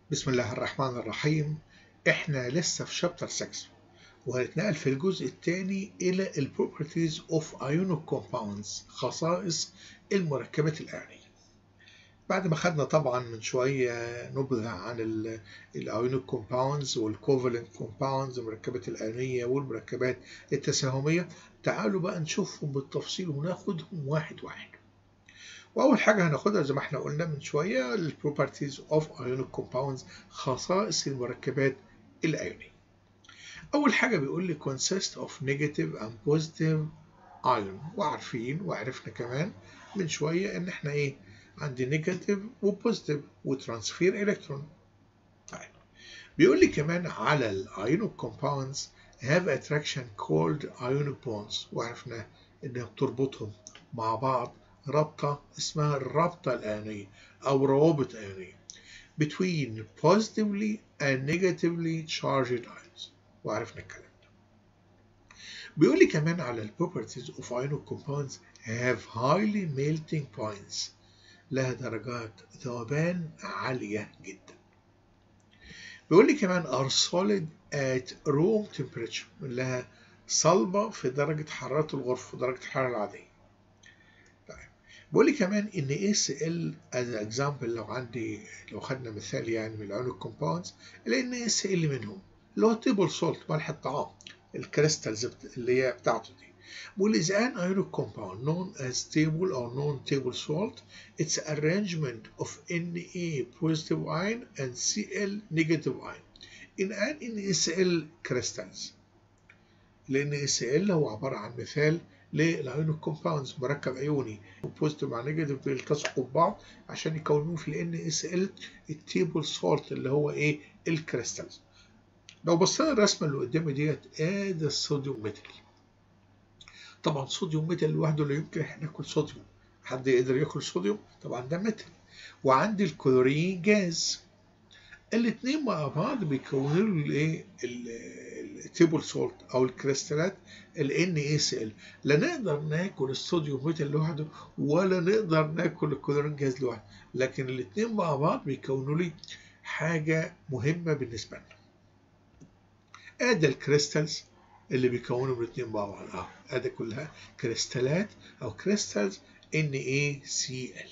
بسم الله الرحمن الرحيم احنا لسه في شابتر 6 وهنتنقل في الجزء الثاني الى ال properties of ionic compounds خصائص المركبات الآنية بعد ما خدنا طبعا من شوية نبذة عن الايونيك كومباوندز والكوفالنت كومباوندز المركبات الآنية والمركبات التساهمية تعالوا بقى نشوفهم بالتفصيل وناخدهم واحد واحد وأول حاجة هناخدها زي ما احنا قلنا من شوية ال properties of ionic compounds خصائص المركبات الأيونية أول حاجة بيقول لي consist of negative and positive ion وعارفين وعرفنا كمان من شوية إن احنا إيه عندي نيجاتيف وبوزيتيف وترانسفير الكترون طيب بيقول لي كمان على الايونيك كومباوندز have attraction called ionic bonds وعرفنا انها بتربطهم مع بعض رابطة اسمها الرابطة الآنية أو روابط آنية between positively and negatively charged ions وعرفنا الكلام ده بيقول لي كمان على ال properties of ionic compounds have highly melting points لها درجات ذوبان عالية جدا بيقول لي كمان are solid at room temperature لها صلبة في درجة حرارة الغرفة في درجة الحرارة العادية طيب بيقول لي كمان ان ACL as example لو عندي لو خدنا مثال يعني من العيون كومباوندز لان ACL منهم اللي هو تيبل سولت ملح الطعام الكريستالز اللي هي بتاعته دي بيقول is an ionic compound known as stable or non-table salt its arrangement of Na positive ion and Cl negative ion in an NaCl crystals لأن NaCl هو عبارة عن مثال للايونيك كومباوندز مركب ايوني بوزيتيف مع نيجاتيف بيلتصقوا ببعض عشان يكونوا في ال NaCl التيبل سولت اللي هو ايه الكريستالز لو بصينا الرسمه اللي قدامي ديت ادي الصوديوم ميتال طبعا صوديوم ميتال لوحده لا يمكن احنا ناكل صوديوم حد يقدر ياكل صوديوم طبعا ده ميتال وعندي الكلورين جاز الاثنين مع بعض بيكونوا له الايه التيبل سولت او الكريستالات ال NaCl لا نقدر ناكل الصوديوم ميتال لوحده ولا نقدر ناكل الكلورين جاز لوحده لكن الاثنين مع بعض بيكونوا لي حاجه مهمه بالنسبه لنا ادي الكريستالز اللي بيكونوا الاثنين مع بعض اه ادي كلها كريستالات او كريستالز NaCl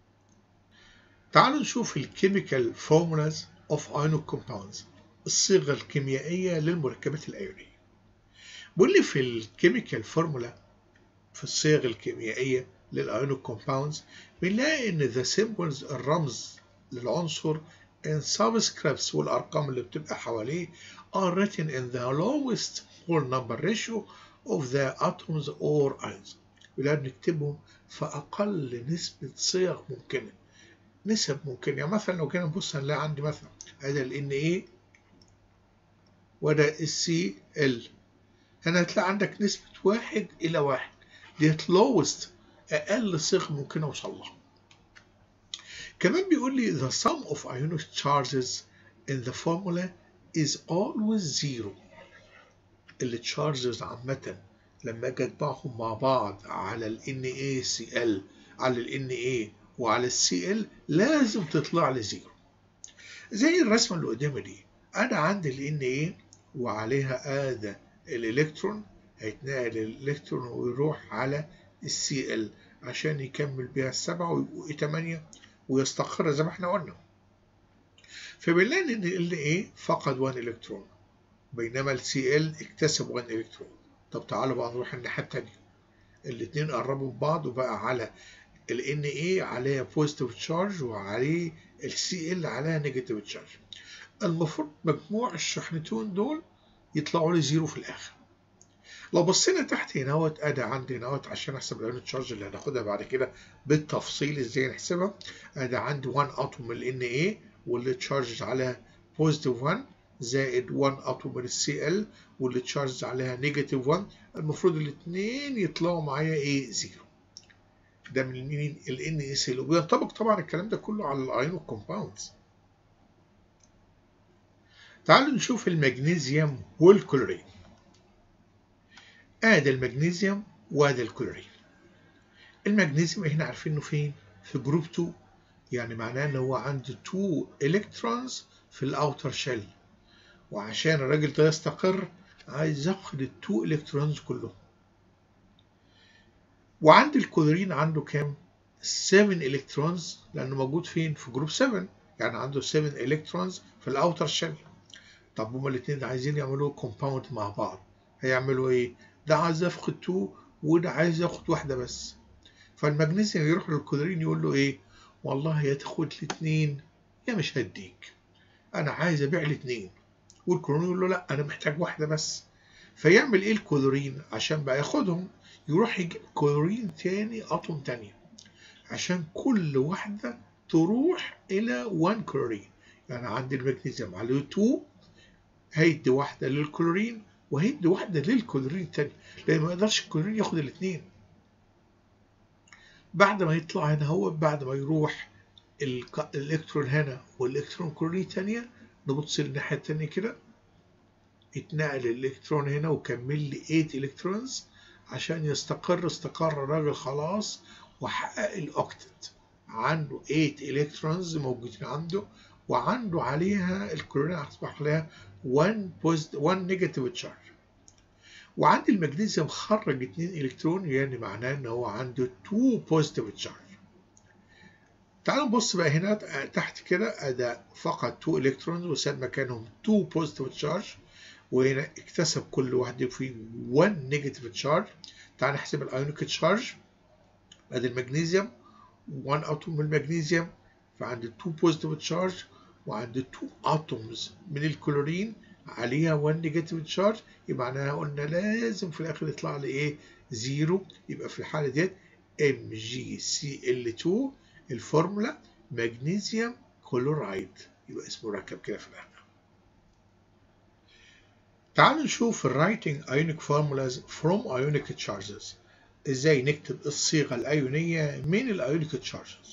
تعالوا نشوف الكيميكال فورمولاز اوف ايونيك كومباوندز الصيغه الكيميائيه للمركبات الايونيه بيقول لي في الكيميكال فورمولا في الصيغ الكيميائيه للايونيك كومباوندز بنلاقي ان ذا سيمبلز الرمز للعنصر in subscripts والارقام اللي بتبقى حواليه are written in the lowest whole number ratio of the atoms or ions ولا بنكتبهم في أقل نسبة صيغ ممكنة نسب ممكنة يعني مثلا لو كنا نبص هنلاقي عندي مثلا هذا ال Na وده ال Cl هنا هتلاقي عندك نسبة واحد إلى واحد ديت lowest أقل صيغ ممكنة أوصل لها كمان بيقول لي the sum of ionic charges in the formula is always zero اللي تشارجز عامة لما اجي اجمعهم مع بعض على ال NaCl على ال Na وعلى ال Cl لازم تطلع لي زيرو زي الرسمة اللي قدامي دي أنا عندي ال Na وعليها آدى الإلكترون هيتنقل الإلكترون ويروح على ال Cl عشان يكمل بيها السبعة ويبقوا تمانية ويستقر زي ما احنا قلنا فبنلاقي ان ال A فقد 1 الكترون بينما ال Cl اكتسب 1 الكترون طب تعالوا بقى نروح الناحيه الثانيه الاثنين قربوا من بعض وبقى على ال Na عليها بوزيتيف تشارج وعليه ال Cl عليها نيجاتيف تشارج المفروض مجموع الشحنتين دول يطلعوا لي زيرو في الاخر لو بصينا تحت هنا اهوت ادي عندي هنا اهوت عشان احسب الايون تشارج اللي هناخدها بعد كده بالتفصيل ازاي نحسبها ادي عندي 1 اتوم من ال Na واللي تشارج عليها بوزيتيف 1 زائد 1 اتوم من السي ال واللي تشارج عليها نيجاتيف 1 المفروض الاثنين يطلعوا معايا ايه زيرو ده من مين ال ان اس ال وينطبق طبعا الكلام ده كله على الايونيك كومباوندز تعالوا نشوف المغنيسيوم والكلورين ادي المغنيسيوم وادي الكلورين المغنيسيوم احنا عارفين انه فين في جروب 2 يعني معناه ان هو عنده 2 electrons في الاوتر شيل وعشان الراجل ده يستقر عايز ياخد التو الكترونز كلهم وعند الكلورين عنده كام 7 الكترونز لانه موجود فين في جروب 7 يعني عنده 7 الكترونز في الاوتر شيل طب هما الاثنين عايزين يعملوا كومباوند مع بعض هيعملوا ايه ده عايز ياخد 2 وده عايز ياخد واحده بس فالمغنيسيوم يروح للكلورين يقول له ايه والله يا تاخد الاثنين يا مش هديك انا عايز ابيع الاثنين والكلورين يقول له لا انا محتاج واحده بس فيعمل ايه الكلورين عشان بقى ياخدهم يروح يجيب كلورين تاني اتوم تانية عشان كل واحدة تروح إلى 1 كلورين يعني عند المغنيسيوم عليه 2 هيدي واحدة للكلورين وهيدي واحدة للكلورين التاني لأن ما يقدرش الكلورين ياخد الاثنين بعد ما يطلع هنا هو بعد ما يروح الإلكترون هنا والإلكترون كلورين تانية نبص للناحية التانية كده اتنقل الإلكترون هنا وكمل لي 8 إلكترونز عشان يستقر استقر الراجل خلاص وحقق الاوكتت عنده 8 الكترونز موجودين عنده وعنده عليها الكلورين اصبح لها 1 بوزيت 1 نيجاتيف تشارج وعند المغنيسيوم خرج 2 الكترون يعني معناه ان هو عنده 2 بوزيتيف تشارج تعالوا نبص بقى هنا تحت كده ده فقط 2 الكترونز وساب مكانهم 2 بوزيتيف تشارج وهنا اكتسب كل واحد فيه 1 نيجاتيف تشارج تعال نحسب الايونيك تشارج ادي المغنيسيوم 1 اتوم من المغنيسيوم فعند 2 بوزيتيف تشارج وعند 2 اتومز من الكلورين عليها 1 نيجاتيف تشارج يبقى معناها قلنا لازم في الاخر يطلع لي ايه زيرو يبقى في الحاله ديت ام جي سي ال 2 الفورمولا مغنيسيوم كلورايد يبقى اسمه مركب كده في الاخر تعالوا نشوف الرايتنج ايونيك فورمولاز فروم ايونيك تشارجز ازاي نكتب الصيغه الايونيه من الايونيك تشارجز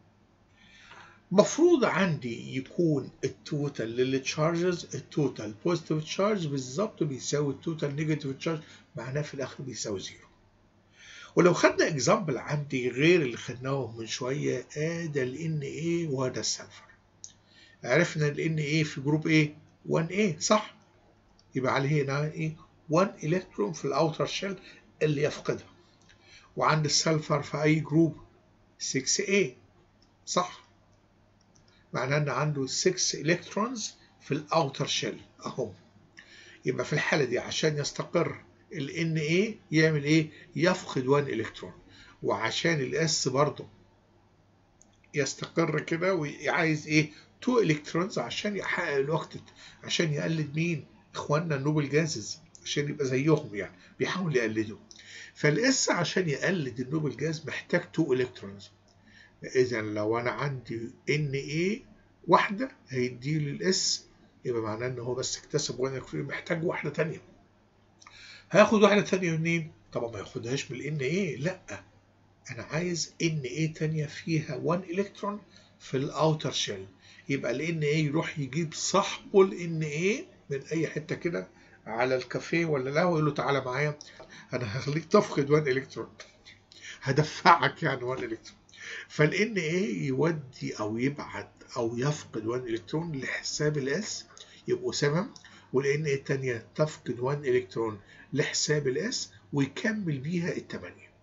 مفروض عندي يكون التوتال للتشارجز التوتال بوزيتيف تشارج بالظبط بيساوي التوتال نيجاتيف تشارج معناه في الاخر بيساوي زيرو ولو خدنا اكزامبل عندي غير اللي خدناه من شويه ادي ال ان ايه وهذا السلفر عرفنا ال ان ايه في جروب ايه 1 a صح يبقى عليه هنا ايه 1 الكترون في الاوتر شيل اللي يفقدها وعند السلفر في اي جروب 6a صح معناه ان عنده 6 الكترونز في الاوتر شيل اهم يبقى في الحاله دي عشان يستقر ال Na يعمل ايه يفقد 1 الكترون وعشان الاس برضه يستقر كده وعايز ايه 2 الكترونز عشان يحقق الوقت عشان يقلد مين اخواننا النوبل جازز عشان يبقى زيهم يعني بيحاول يقلده فالاس عشان يقلد النوبل جاز محتاج 2 الكترونز اذا لو انا عندي ان ايه واحده هيدي لي الاس يبقى معناه ان هو بس اكتسب 1 الكترون محتاج واحده ثانيه هاخد واحده ثانيه منين طبعا ما ياخدهاش من الان ايه لا انا عايز ان ايه ثانيه فيها 1 الكترون في الاوتر شيل يبقى الان ايه يروح يجيب صاحبه الان ايه من اي حته كده على الكافيه ولا لا ويقول له تعالى معايا انا هخليك تفقد 1 الكترون هدفعك يعني 1 الكترون فالان ايه يودي او يبعت او يفقد 1 الكترون لحساب الاس يبقوا 7 والان ايه الثانيه تفقد 1 الكترون لحساب الاس ويكمل بيها الثمانيه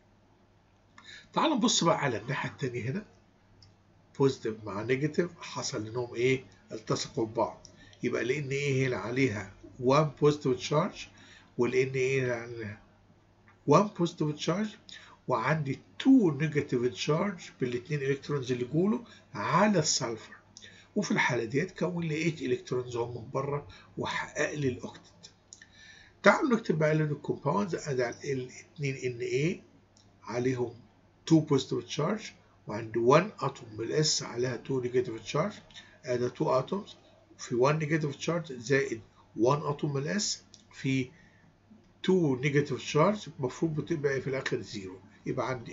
تعالوا نبص بقى على الناحيه الثانيه هنا بوزيتيف مع نيجاتيف حصل انهم ايه التصقوا ببعض يبقى لان ايه هنا عليها 1 بوزيتيف تشارج والان ايه عليها 1 بوزيتيف تشارج وعندي 2 نيجاتيف تشارج بالاثنين الكترونز اللي جوله على السلفر وفي الحاله ديت كون لي 8 الكترونز هم بره وحقق لي الاوكتت تعالوا نكتب بقى لنا الكومباوندز ادي الاثنين ان ايه عليهم 2 بوزيتيف تشارج وعندي 1 اتوم من الاس عليها 2 نيجاتيف تشارج ادي 2 اتومز في 1 نيجاتيف تشارج زائد 1 اتوم من الاس في 2 نيجاتيف تشارج المفروض بتبقى في الاخر زيرو يبقى عندي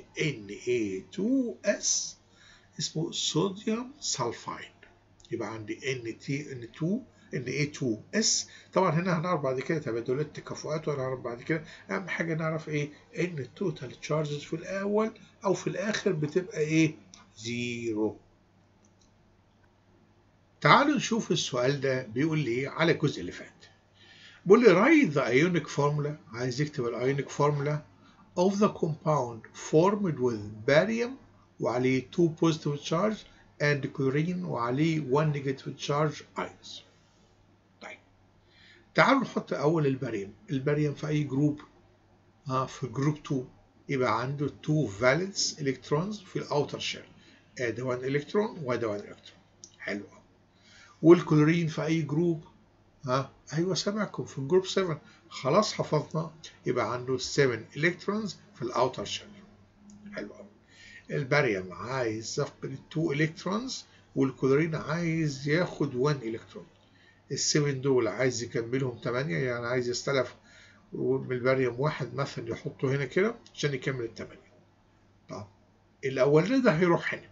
Na2S اسمه صوديوم سلفايد يبقى عندي NT N2 Na2S طبعا هنا هنعرف بعد كده تبادلات تكافؤات وهنعرف بعد كده اهم حاجه نعرف ايه ان التوتال تشارجز في الاول او في الاخر بتبقى ايه زيرو تعالوا نشوف السؤال ده بيقول لي ايه على الجزء اللي فات بيقول لي write the ionic formula عايز يكتب الايونيك formula of the compound formed with barium وعليه 2 positive charge and chlorine وعليه 1 negative charge ions طيب تعالوا نحط اول الباريوم الباريوم في اي جروب ها في جروب 2 يبقى عنده 2 valence electrons في الاوتر شيل ادي 1 الكترون وادي 1 الكترون حلو والكلورين في اي جروب ها ايوه سامعكم في الجروب 7 خلاص حفظنا يبقى عنده 7 الكترونز في الاوتر شيل حلو قوي الباريوم عايز يفقد 2 الكترونز والكلورين عايز ياخد 1 الكترون السبن دول عايز يكملهم 8 يعني عايز يستلف من الباريوم واحد مثلا يحطه هنا كده عشان يكمل الثمانية طب الاولاني ده هيروح هنا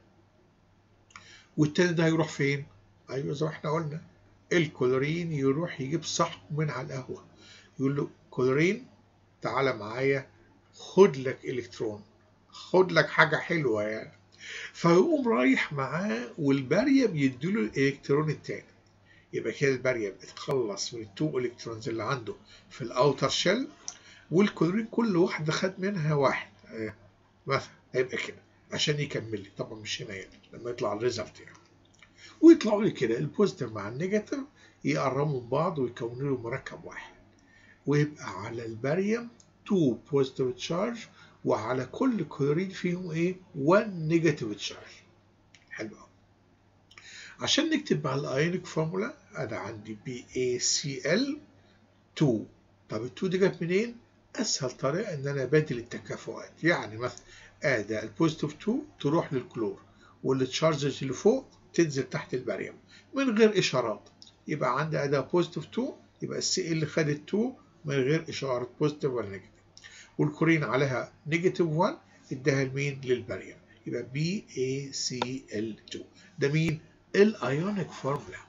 والتاني ده هيروح فين ايوه زي ما احنا قلنا الكلورين يروح يجيب صاحبه من على القهوه يقول له كلورين تعالى معايا خد لك الكترون خد لك حاجه حلوه يعني فيقوم رايح معاه والباريوم يديله الالكترون التاني يبقى كده الباريوم اتخلص من التو الكترونز اللي عنده في الاوتر شيل والكلورين كل واحده خد منها واحد مثلا هيبقى كده عشان يكمل لي طبعا مش هنا يعني لما يطلع الريزلت يعني ويطلعوا لي كده البوزيتيف مع النيجاتيف يقربوا من بعض ويكونوا له مركب واحد ويبقى على الباريوم 2 بوزيتيف تشارج وعلى كل كلورين فيهم ايه 1 نيجاتيف تشارج حلو قوي عشان نكتب بقى الايونيك فورمولا انا عندي بي اي سي ال 2 طب ال 2 دي جت منين؟ اسهل طريقه ان انا ابدل التكافؤات يعني مثلا ادي البوزيتيف 2 تروح للكلور والتشارجز اللي فوق تنزل تحت الباريوم من غير اشارات يبقى عندي اداه بوزيتيف 2 يبقى السي اللي خدت 2 من غير اشاره بوزيتيف ولا نيجاتيف والكورين عليها نيجاتيف 1 اداها لمين؟ للباريوم يبقى بي اي سي ال 2 ده مين؟ الايونيك فورمولا